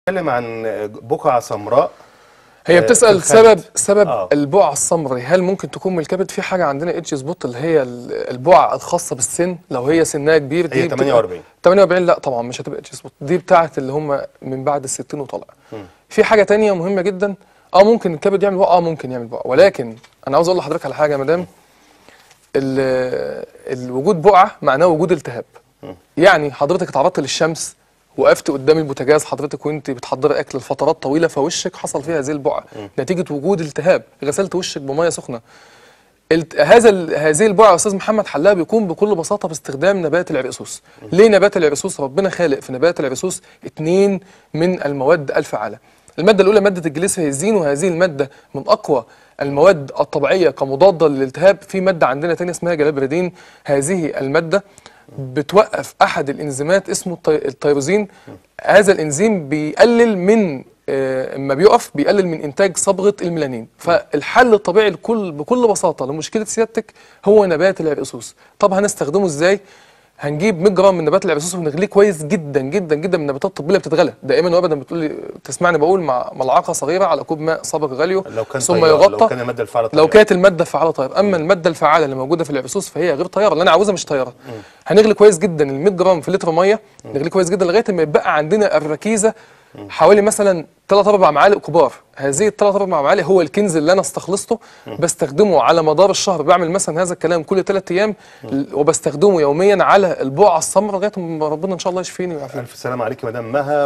بنتكلم عن بقعة سمراء هي آه، بتسأل في الخلد. سبب سبب آه. البقعة السمراء هل ممكن تكون من الكبد في حاجة عندنا اتش سبوت اللي هي ال- البقعة الخاصة بالسن لو هي سنها كبير هي بتبقى- 48. 48 لا طبعا مش هتبقى اتش سبوت دي بتاعة اللي هم من بعد الستين وطالع في حاجة تانية مهمة جدا اه ممكن الكبد يعمل بقعة اه ممكن يعمل بقعة ولكن انا عاوز اقول لحضرتك على حاجة يا مدام ال- الوجود بقعة معناه وجود التهاب يعني حضرتك اتعرضت للشمس وقفت قدام البوتاجاز حضرتك وانت بتحضري اكل لفترات طويله فوشك حصل فيها هذه البقعه نتيجه وجود التهاب غسلت وشك بميه سخنه الت- هذا ال- هذه البقعه يا استاذ محمد حلها بيكون بكل بساطه باستخدام نبات العرقسوس ليه نبات العرقسوس ربنا خالق في نبات العرقسوس اتنين من المواد الفعاله الماده الاولى ماده الجليسريزين وهذه الماده من اقوى المواد الطبيعيه كمضاده للالتهاب في ماده عندنا تانية اسمها جلابريدين هذه الماده بتوقف احد الانزيمات اسمه التي- التيروزين هذا الانزيم بيقلل من آه، اما بيقف بيقلل من انتاج صبغه الميلانين فالحل الطبيعي لكل بكل بساطه لمشكله سيادتك هو نبات العرقسوس طب هنستخدمه ازاي هنجيب 100 جرام من نبات العرقسوس ونغليه كويس جدا جدا جدا من النباتات الطبيه بتتغلى دائما وابدا بتقول لي تسمعني بقول مع ملعقه صغيره على كوب ماء صابغ غليه لو كان ثم طيار، يغطى لو كان المادة الفعالة لو طيار. كانت الماده فعاله طيار اما الماده الفعاله اللي موجوده في العرقسوس فهي غير طياره اللي انا عاوزها مش طياره هنغلي كويس جدا ال 100 جرام في لتر ميه نغليه كويس جدا لغايه ما يبقى عندنا الركيزه حوالي مثلا 3 4 معالق كبار هذه الثلاث اربع معالق هو الكنز اللي انا استخلصته بستخدمه على مدار الشهر بعمل مثلا هذا الكلام كل ثلاث ايام وبستخدمه يوميا على البقعه السمراء لغايه ما ربنا ان شاء الله يشفيني ويعافيني ألف سلام عليك يا مدام مها